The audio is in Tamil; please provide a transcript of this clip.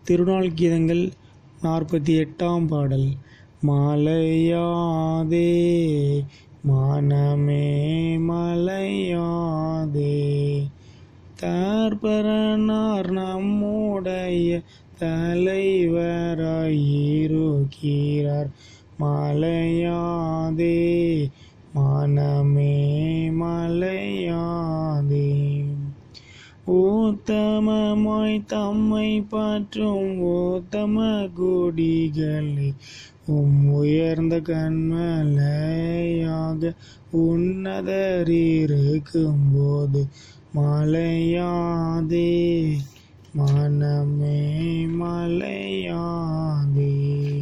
திருநாள் கீதங்கள் நாற்பத்தி எட்டாம் பாடல் மலையாதே மனமே மலையாதே தற்பரனார் நம்முடைய தலைவராயிருக்கிறார் மலையாதே மனமே மலையாதே உத்தமமாய் தம்மை பற்றும் உத்தம கொடிகளை உம் உயர்ந்த கண்மலையாக உன்னதர் இருக்கும்போது மலையாதே மனமே மலையாதே